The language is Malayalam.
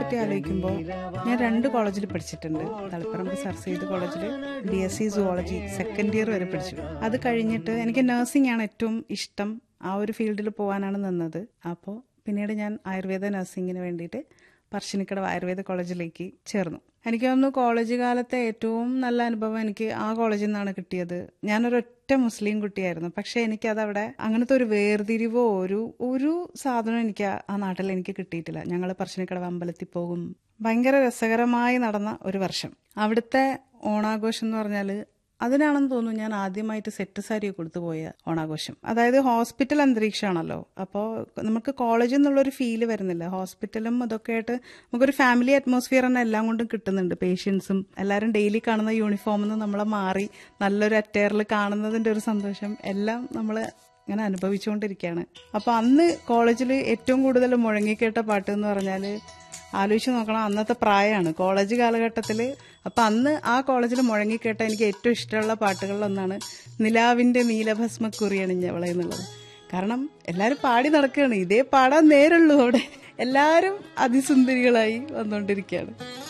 പറ്റി ആലോചിക്കുമ്പോൾ ഞാൻ രണ്ട് കോളേജിൽ പഠിച്ചിട്ടുണ്ട് തളിപ്പറമ്പ് സർ സെയ്ദ് കോളേജിൽ B S C zoology second year വരെ പഠിച്ചു അത് കഴിഞ്ഞിട്ട് എനിക്ക് നഴ്സിംഗ് ആണ് ഏറ്റവും ഇഷ്ടം ആ ഒരു ഫീൽഡിൽ പോകാനാണ് നിന്നത് അപ്പോൾ പിന്നീട് ഞാൻ ആയുർവേദ നഴ്സിംഗിന് വേണ്ടിയിട്ട് പറശ്ശിനിക്കടവ് ആയുർവേദ കോളേജിലേക്ക് ചേർന്നു എനിക്ക് തോന്നുന്നു കോളേജ് കാലത്തെ ഏറ്റവും നല്ല അനുഭവം എനിക്ക് ആ കോളേജിൽ നിന്നാണ് കിട്ടിയത് ഞാനൊരൊറ്റ മുസ്ലിം കുട്ടിയായിരുന്നു പക്ഷെ എനിക്കതവിടെ അങ്ങനത്തെ ഒരു വേർതിരിവോ ഒരു ഒരു സാധനം എനിക്ക് ആ- ആ നാട്ടിൽ എനിക്ക് കിട്ടിയിട്ടില്ല ഞങ്ങൾ പറശ്ശിനിക്കടവ് അമ്പലത്തിൽ പോകും ഭയങ്കര രസകരമായി നടന്ന ഒരു വർഷം അവിടുത്തെ ഓണാഘോഷം എന്ന് പറഞ്ഞാൽ അതിനാണെന്ന് തോന്നുന്നു ഞാൻ ആദ്യമായിട്ട് സെറ്റ് സാരി കൊടുത്തു പോയ ഓണാഘോഷം അതായത് ഹോസ്പിറ്റൽ അന്തരീക്ഷമാണല്ലോ അപ്പോൾ നമുക്ക് കോളേജിൽ നിന്നുള്ളൊരു ഫീല് വരുന്നില്ല ഹോസ്പിറ്റലും അതൊക്കെ ആയിട്ട് നമുക്കൊരു ഫാമിലി അറ്റ്മോസ്ഫിയർ തന്നെ എല്ലാം കൊണ്ടും കിട്ടുന്നുണ്ട് പേഷ്യൻസും എല്ലാവരും ഡെയിലി കാണുന്ന യൂണിഫോമിൽ നിന്ന് നമ്മളെ മാറി നല്ലൊരു അറ്റയറിൽ കാണുന്നതിൻ്റെ ഒരു സന്തോഷം എല്ലാം നമ്മൾ ഇങ്ങനെ അനുഭവിച്ചുകൊണ്ടിരിക്കുകയാണ് അപ്പോൾ അന്ന് കോളേജിൽ ഏറ്റവും കൂടുതൽ മുഴങ്ങിക്കേട്ട പാട്ട് എന്ന് പറഞ്ഞാൽ ആലോചിച്ച് നോക്കണം അന്നത്തെ പ്രായമാണ് കോളേജ് കാലഘട്ടത്തിൽ അപ്പം അന്ന് ആ കോളേജിൽ മുഴങ്ങിക്കേട്ട എനിക്ക് ഏറ്റവും ഇഷ്ടമുള്ള പാട്ടുകളിലൊന്നാണ് നിലാവിൻ്റെ നീലഭസ്മ കുറിയണിഞ്ഞവളെ എന്നുള്ളത് കാരണം എല്ലാവരും പാടി നടക്കുകയാണ് ഇതേ പാടാൻ നേരുള്ളൂ അവിടെ എല്ലാവരും അതിസുന്ദരികളായി വന്നുകൊണ്ടിരിക്കുകയാണ്